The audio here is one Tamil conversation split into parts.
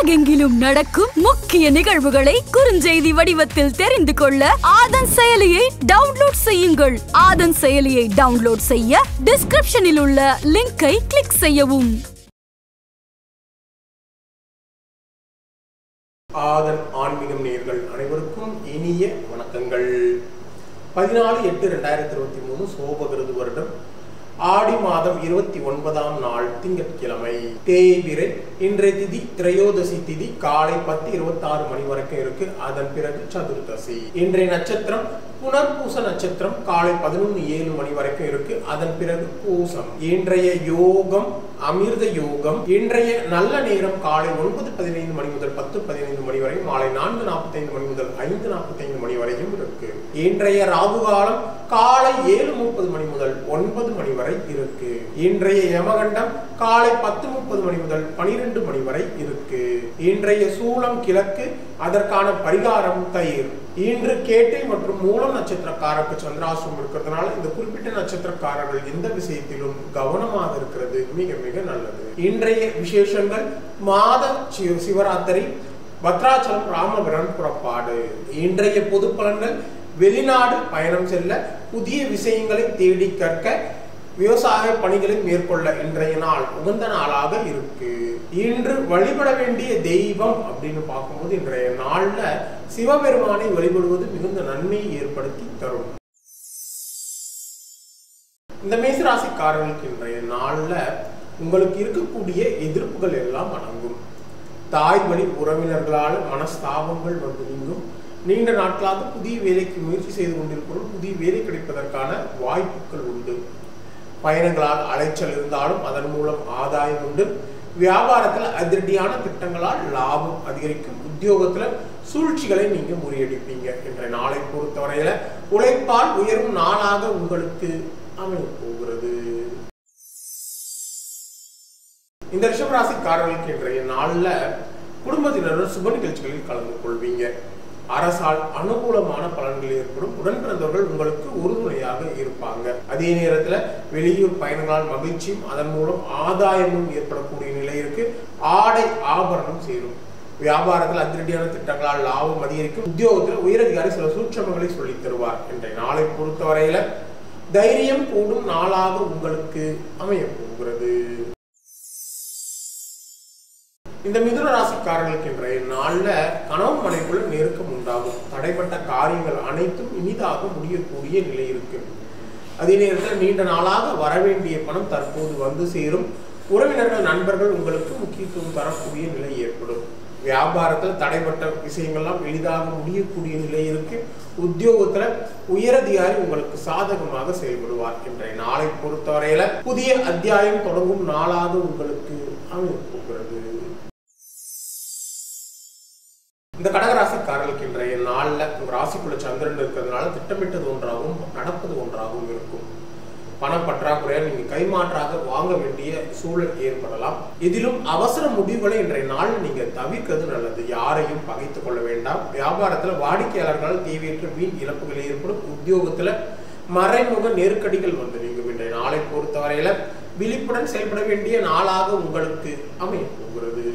உலகெங்கிலும் நடக்கும் முக்கிய நிகழ்வுகளை குறுஞ்செய்தி வடிவத்தில் தெரிந்து கொள்ள ஆதன் செயலியை டவுன்லோட் செய்யுங்கள் ஆதன் செயலியை டவுன்லோட் செய்ய டிஸ்கிரிப்ஷனில் உள்ள லிங்கை கிளிக் செய்யவும் ஆதன் ஆன்மீகம் நேர்கள் அனைவருக்கும் இனிய வணக்கங்கள் பதினாலு எட்டு ரெண்டாயிரத்தி இருபத்தி மூணு சோபகிருது வருடம் ஆடி மாதம் இருபத்தி ஒன்பதாம் நாள் திங்கட்கிழமை தேய்பிரை இன்றைய திதி திரையோதசி திதி காலை பத்து இருபத்தி ஆறு மணி வரைக்கும் இருக்கு அதன் பிறகு சதுர்தசி இன்றைய நட்சத்திரம் புனர்பூச நட்சத்திரம் காலை பதினொன்று ஏழு மணி வரைக்கும் இருக்கு அதன் பிறகு பூசம் இன்றைய யோகம் அமிர்த யோகம் இன்றைய நல்ல நேரம் காலை ஒன்பது பதினைந்து மணி முதல் பத்து பதினைந்து மணி வரை மாலை நான்கு நாற்பத்தைந்து மணி முதல் ஐந்து நாற்பத்தைந்து மணி வரையும் இருக்கு இன்றைய ராகு காலம் காலை ஏழு முப்பது மணி முதல் ஒன்பது மணி வரை இருக்கு இன்றைய யமகண்டம் காலை பத்து முப்பது மணி முதல் பனிரெண்டு மணி வரை இருக்கு இன்றைய சூலம் கிழக்கு அதற்கான பரிகாரம் தயிர் இன்று கேட்டை மற்றும் மூலம் நட்சத்திரக்காரருக்கு சந்திராசிரம் இருக்கிறதுனால இந்த குறிப்பிட்ட நட்சத்திரக்காரர்கள் எந்த விஷயத்திலும் கவனமாக இருக்கிறது மிக மிக நல்லது இன்றைய விசேஷங்கள் மாத சி- சிவராத்திரி பத்ராச்சலம் ராமபிரான் புறப்பாடு இன்றைய பொது பலன்கள் வெளிநாடு பயணம் செல்ல புதிய விஷயங்களை தேடி கற்க விவசாய பணிகளை மேற்கொள்ள இன்றைய நாள் உகந்த நாளாக இருக்கு இன்று வழிபட வேண்டிய தெய்வம் அப்படின்னு பார்க்கும்போது இன்றைய நாள்ல சிவபெருமானை வழிபடுவது மிகுந்த நன்மையை ஏற்படுத்தி தரும் இந்த மேசராசிக்காரர்களுக்கு இன்றைய நாள்ல உங்களுக்கு இருக்கக்கூடிய எதிர்ப்புகள் எல்லாம் அடங்கும் தாய் வழி உறவினர்களால் மனஸ்தாபங்கள் வந்து நீங்கும் நீண்ட நாட்களாக புதிய வேலைக்கு முயற்சி செய்து கொண்டிருப்பவர்கள் புதிய வேலை கிடைப்பதற்கான வாய்ப்புகள் உண்டு பயணங்களால் அலைச்சல் இருந்தாலும் அதன் மூலம் ஆதாயம் உண்டு வியாபாரத்தில் அதிரடியான திட்டங்களால் லாபம் அதிகரிக்கும் உத்தியோகத்துல சூழ்ச்சிகளை நீங்க முறியடிப்பீங்க என்ற நாளை பொறுத்தவரையில உழைப்பால் உயரும் நாளாக உங்களுக்கு அமைய போகிறது இந்த ரிஷபராசிக்காரர்களுக்கு இன்றைய நாள்ல குடும்பத்தினருடன் சுப நிகழ்ச்சிகளில் கலந்து கொள்வீங்க அரசால் அனுகூலமான பலன்கள் ஏற்படும் உடன் பிறந்தவர்கள் உங்களுக்கு உறுதுணையாக இருப்பாங்க அதே நேரத்துல வெளியூர் பயணங்களால் மகிழ்ச்சியும் அதன் மூலம் ஆதாயமும் ஏற்படக்கூடிய நிலை இருக்கு ஆடை ஆபரணம் சேரும் வியாபாரத்தில் அதிரடியான திட்டங்களால் லாபம் அதிகரிக்கும் உத்தியோகத்தில் உயரதிகாரி சில சூட்சமங்களை சொல்லித் தருவார் இன்றைய நாளை பொறுத்தவரையில தைரியம் கூடும் நாளாக உங்களுக்கு அமைய போகிறது இந்த மிதுன ராசிக்காரர்களுக்கு இன்றைய நாள்ல கணவன் மனைக்குள்ள நெருக்கம் உண்டாகும் தடைப்பட்ட காரியங்கள் அனைத்தும் இனிதாக முடியக்கூடிய நிலை இருக்கு அதே நேரத்தில் நீண்ட நாளாக வரவேண்டிய பணம் தற்போது வந்து சேரும் உறவினர்கள் நண்பர்கள் உங்களுக்கு முக்கியத்துவம் தரக்கூடிய நிலை ஏற்படும் வியாபாரத்தில் தடைப்பட்ட விஷயங்கள்லாம் எளிதாக முடியக்கூடிய நிலை இருக்கு உத்தியோகத்துல உயரதிகாரி உங்களுக்கு சாதகமாக செயல்படுவார் இன்றைய நாளை பொறுத்தவரையில புதிய அத்தியாயம் தொடங்கும் நாளாக உங்களுக்கு அமையப் போகிறது இந்த கடகராசிக்காரர்களுக்கு இன்றைய நாள்ல உங்க ராசிக்குள்ள சந்திரன் இருக்கிறதுனால திட்டமிட்டது ஒன்றாகவும் நடப்பது ஒன்றாகவும் இருக்கும் பண பற்றாக்குறையால் நீங்க கைமாற்றாக வாங்க வேண்டிய சூழல் ஏற்படலாம் இதிலும் அவசர முடிவுகளை இன்றைய நாள் நீங்க தவிர்க்கிறது நல்லது யாரையும் பகைத்துக் கொள்ள வேண்டாம் வியாபாரத்துல வாடிக்கையாளர்களால் தேவையற்ற வீண் இழப்புகள் ஏற்படும் உத்தியோகத்துல மறைமுக நெருக்கடிகள் வந்து நீங்க இன்றைய நாளை பொறுத்தவரையில விழிப்புடன் செயல்பட வேண்டிய நாளாக உங்களுக்கு அமைய போகிறது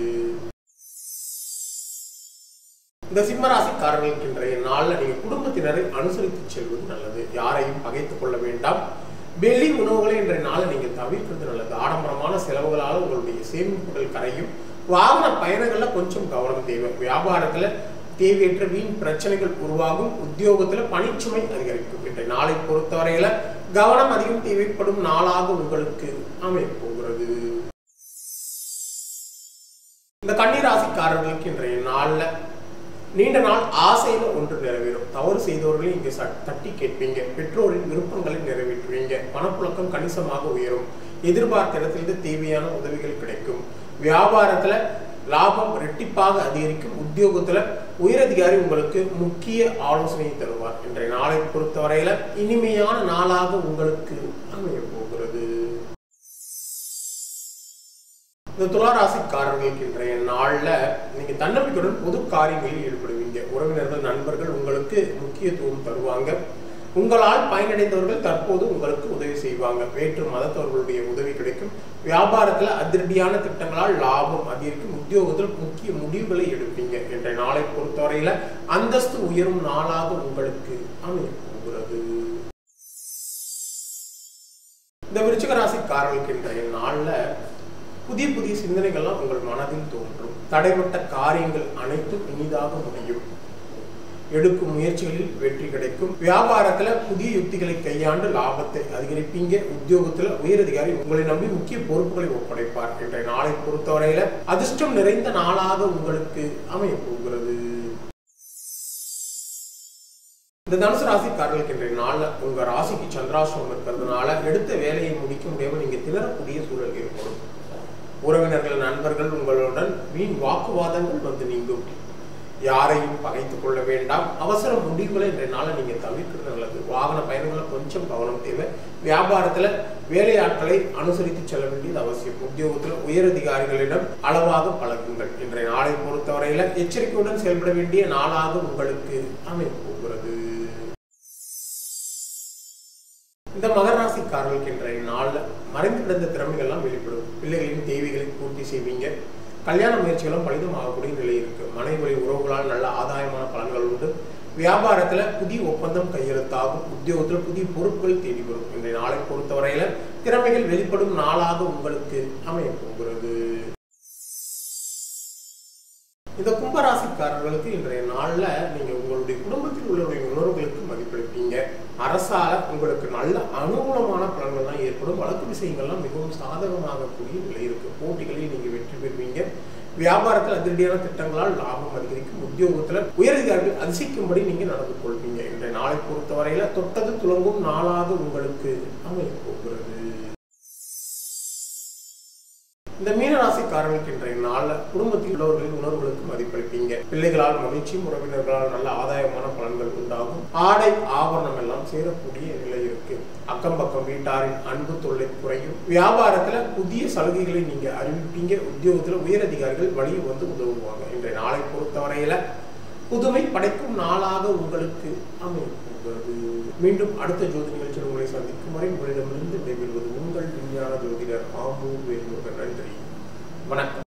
இந்த சிம்மராசிக்காரர்களுக்கு இன்றைய நாள்ல நீங்க குடும்பத்தினரை அனுசரித்து செல்வது நல்லது யாரையும் பகைத்துக் கொள்ள வேண்டாம் வெளி உணவுகளை இன்றைய நாளை நீங்க தவிர்க்கிறது நல்லது ஆடம்பரமான செலவுகளால் உங்களுடைய சேமிப்புகள் கரையும் வாகன பயணங்கள்ல கொஞ்சம் கவனம் தேவை வியாபாரத்துல தேவையற்ற வீண் பிரச்சனைகள் உருவாகும் உத்தியோகத்துல பணிச்சுமை அதிகரிக்கும் இன்றைய நாளை பொறுத்தவரையில கவனம் அதிகம் தேவைப்படும் நாளாக உங்களுக்கு அமையப் போகிறது இந்த கன்னிராசிக்காரர்களுக்கு இன்றைய நாள்ல நீண்ட நாள் ஆசையில ஒன்று நிறைவேறும் தவறு செய்தவர்களையும் இங்க ச- தட்டி கேட்பீங்க பெற்றோரின் விருப்பங்களை நிறைவேற்றுவீங்க பணப்புழக்கம் கணிசமாக உயரும் எதிர்பார்த்த இடத்திலிருந்து தேவையான உதவிகள் கிடைக்கும் வியாபாரத்துல லாபம் ரெட்டிப்பாக அதிகரிக்கும் உத்தியோகத்துல உயரதிகாரி உங்களுக்கு முக்கிய ஆலோசனையை தருவார் இன்றைய நாளை பொறுத்தவரையில இனிமையான நாளாக உங்களுக்கு அமைய போகிறது இந்த துளாராசிக்காரர்களுக்கு இன்றைய நாள்ல நீங்க தன்னம்பிக்கையுடன் பொது காரியங்களில் ஈடுபடுவீங்க உறவினர்கள் நண்பர்கள் உங்களுக்கு முக்கியத்துவம் தருவாங்க உங்களால் பயனடைந்தவர்கள் தற்போது உங்களுக்கு உதவி செய்வாங்க வேற்று மதத்தவர்களுடைய உதவி கிடைக்கும் வியாபாரத்துல அதிரடியான திட்டங்களால் லாபம் அதிகரிக்கும் உத்தியோகத்தில் முக்கிய முடிவுகளை எடுப்பீங்க என்ற நாளை பொறுத்தவரையில அந்தஸ்து உயரும் நாளாக உங்களுக்கு அமைய போகிறது இந்த விருச்சிக ராசிக்காரர்களுக்கு இன்றைய நாள்ல புதிய புதிய சிந்தனைகள்லாம் உங்கள் மனதில் தோன்றும் தடைப்பட்ட காரியங்கள் அனைத்தும் இனிதாக முடியும் எடுக்கும் முயற்சிகளில் வெற்றி கிடைக்கும் வியாபாரத்துல புதிய யுக்திகளை கையாண்டு லாபத்தை அதிகரிப்பீங்க உத்தியோகத்துல உயரதிகாரி உங்களை நம்பி முக்கிய பொறுப்புகளை ஒப்படைப்பார் என்ற நாளை பொறுத்தவரையில அதிர்ஷ்டம் நிறைந்த நாளாக உங்களுக்கு அமைய போகிறது இந்த தனுசு ராசிக்காரர்களுக்கு இன்றைய நாள்ல உங்க ராசிக்கு சந்திராசிரமம் இருக்கிறதுனால எடுத்த வேலையை முடிக்க முடியாம நீங்க திணறக்கூடிய சூழல் ஏற்படும் உறவினர்கள் நண்பர்கள் உங்களுடன் வீண் வாக்குவாதங்கள் வந்து நீங்கும் யாரையும் பகைத்துக் கொள்ள வேண்டாம் அவசர முடிவுகளை இன்றைய நாளை நீங்க தவிர்க்கிறது நல்லது வாகன பயணங்களை கொஞ்சம் கவனம் தேவை வியாபாரத்துல வேலையாட்களை அனுசரித்து செல்ல வேண்டியது அவசியம் உத்தியோகத்துல உயரதிகாரிகளிடம் அளவாக பழகுங்கள் இன்றைய நாளை பொறுத்தவரையில எச்சரிக்கையுடன் செயல்பட வேண்டிய நாளாக உங்களுக்கு அமைய போகிறது இந்த மகர ராசிக்காரர்களுக்கு இன்றைய நாள்ல மறைந்து கிடந்த திறமைகள்லாம் வெளிப்படும் பிள்ளைகளின் தேவைகளை பூர்த்தி செய்வீங்க கல்யாண முயற்சிகளும் பலிதமாகக்கூடிய நிலை இருக்கு மனைவழி உறவுகளால் நல்ல ஆதாயமான பலன்கள் உண்டு வியாபாரத்துல புதிய ஒப்பந்தம் கையெழுத்தாகும் உத்தியோகத்துல புதிய பொறுப்புகள் தேடி வரும் இன்றைய நாளை பொறுத்தவரையில திறமைகள் வெளிப்படும் நாளாக உங்களுக்கு அமைய போகிறது இந்த கும்பராசிக்காரர்களுக்கு இன்றைய நாள்ல நீங்க உங்களுடைய குடும்பத்தில் உள்ளவருடைய உணர்வுகளுக்கு மதிப்பளிப்பீங்க அரசால உங்களுக்கு நல்ல அனுகூலமான பலன்கள் தான் ஏற்படும் வழக்கு விஷயங்கள்லாம் மிகவும் சாதகமாக கூடிய நிலை இருக்கு போட்டிகளில் நீங்க வெற்றி பெறுவீங்க வியாபாரத்தில் அதிரடியான திட்டங்களால் லாபம் அதிகரிக்கும் உத்தியோகத்துல உயரதிகாரிகள் அதிசயிக்கும்படி நீங்க நடந்து கொள்வீங்க இன்றைய நாளை பொறுத்தவரையில தொட்டது துளங்கும் நாளாக உங்களுக்கு அமைய போகிறது இந்த மீனராசிக்காரர்களுக்கு இன்றைய நாள்ல குடும்பத்தில் உள்ளவர்களின் உணர்வுகளுக்கு மதிப்பளிப்பீங்க பிள்ளைகளால் மகிழ்ச்சியும் உறவினர்களால் நல்ல ஆதாயமான பலன்கள் உண்டாகும் ஆடை ஆபரணம் எல்லாம் சேரக்கூடிய நிலை இருக்கு அக்கம் பக்கம் வீட்டாரின் அன்பு தொல்லை குறையும் வியாபாரத்துல புதிய சலுகைகளை நீங்க அறிவிப்பீங்க உத்தியோகத்துல உயரதிகாரிகள் வழியை வந்து உதவுவாங்க இன்றைய நாளை பொறுத்தவரையில புதுமை படைக்கும் நாளாக உங்களுக்கு அமையும் போகிறது மீண்டும் அடுத்த ஜோதி நிகழ்ச்சியில் உங்களை சந்திக்கும் வரை உங்களிடமிருந்து விடைபெறுவது உங்கள் விஞ்ஞான ஜோதிடர் ஆம்பூர் வேல்முருகன் நன்றி வணக்கம்